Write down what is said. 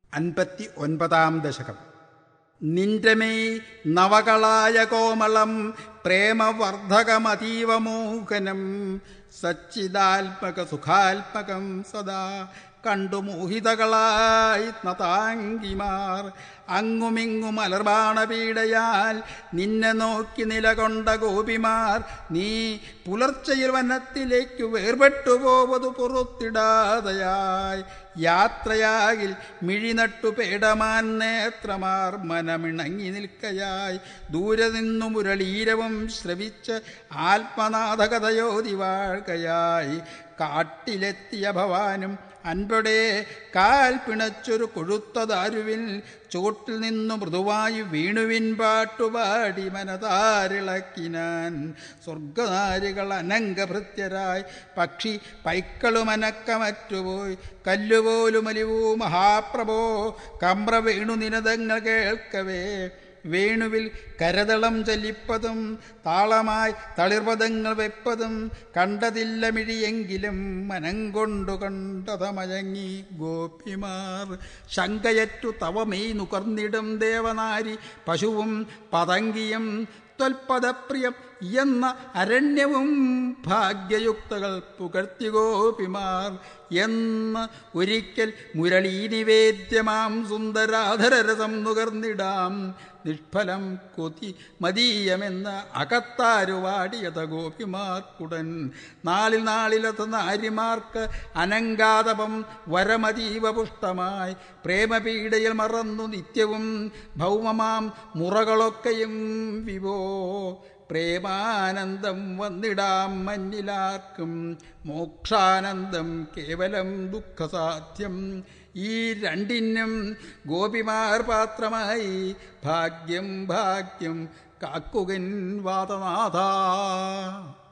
അൻപത്തി ഒൻപതാം ദശകം നിന്റെ മെയ് നവകളായ കോമളം പ്രേമവർദ്ധകമതീവ മോഹനം സച്ചിദാത്മക സുഖാത്മകം സദാ കണ്ടു മോഹിതകളായി നതാങ്കിമാർ അങ്ങുമിങ്ങും അലർബാണപീഡയാൽ നിന്നെ നോക്കി നിലകൊണ്ട ഗോപിമാർ നീ പുലർച്ചയിൽ വനത്തിലേക്കു വേർപെട്ടു പോവതു പുറത്തിടാതയായി യാത്രയാകിൽ മിഴിനട്ടു പേടമാൻ നേത്രമാർ മനമിണങ്ങി നിൽക്കയായി ദൂരെ നിന്നു മുരളീരവും ശ്രവിച്ച് ആത്മനാഥകഥയോതി വാഴ്കയായി കാട്ടിലെത്തിയ ഭവാനും അൻപടെ കാൽ പിണച്ചൊരു കൊഴുത്ത ദാരുവിൽ ചോട്ടിൽ നിന്നു മൃദുവായി വീണുവിൻ പാട്ടുപാടി മനതാരിളക്കിനാൻ സ്വർഗനാരികൾ അനംഗഭൃത്യരായി പക്ഷി പൈക്കളുമനക്കമറ്റുപോയി കല്ലുപോലും അലിവൂ മഹാപ്രഭോ കമ്ര വേണു നിനതങ്ങൾ കേൾക്കവേ വേണുവിൽ കരതളം ചലിപ്പതും താളമായി തളിർപദങ്ങൾ വെപ്പതും കണ്ടതില്ല മിഴിയെങ്കിലും മനം കൊണ്ടു കണ്ടതമയങ്ങി ഗോപിമാർ ശങ്കയറ്റു തവമേ നുകർന്നിടും ദേവനാരി പശുവും പതങ്കിയും ത്വൽപദപ്രിയം എന്ന അരണ്യവും ഭാഗ്യയുക്തകൾ പുകഴ്ത്തി ഗോപിമാർ എന്ന് ഒരിക്കൽ മുരളീ നിവേദ്യമാം സുന്ദരാധരരസം നുകർന്നിടാം നിഷ്ഫലം കൊതി മതീയമെന്ന് അകത്താരുവാടിയത ഗോപിമാർക്കുടൻ നാളിൽ നാളിലത് നാരിമാർക്ക് അനങ്കാതപം വരമതീവ പുഷ്ടമായി പ്രേമപീഡയിൽ മറന്നു നിത്യവും ഭൗമമാം മുറകളൊക്കെയും വിവോ പ്രേമാനന്ദം വന്നിടാം മഞ്ഞിലാർക്കും മോക്ഷാനന്ദം കേവലം ദുഃഖസാധ്യം ഈ രണ്ടിനും ഗോപിമാർ പാത്രമായി ഭാഗ്യം ഭാഗ്യം കാക്കുകൻ വാദനാഥ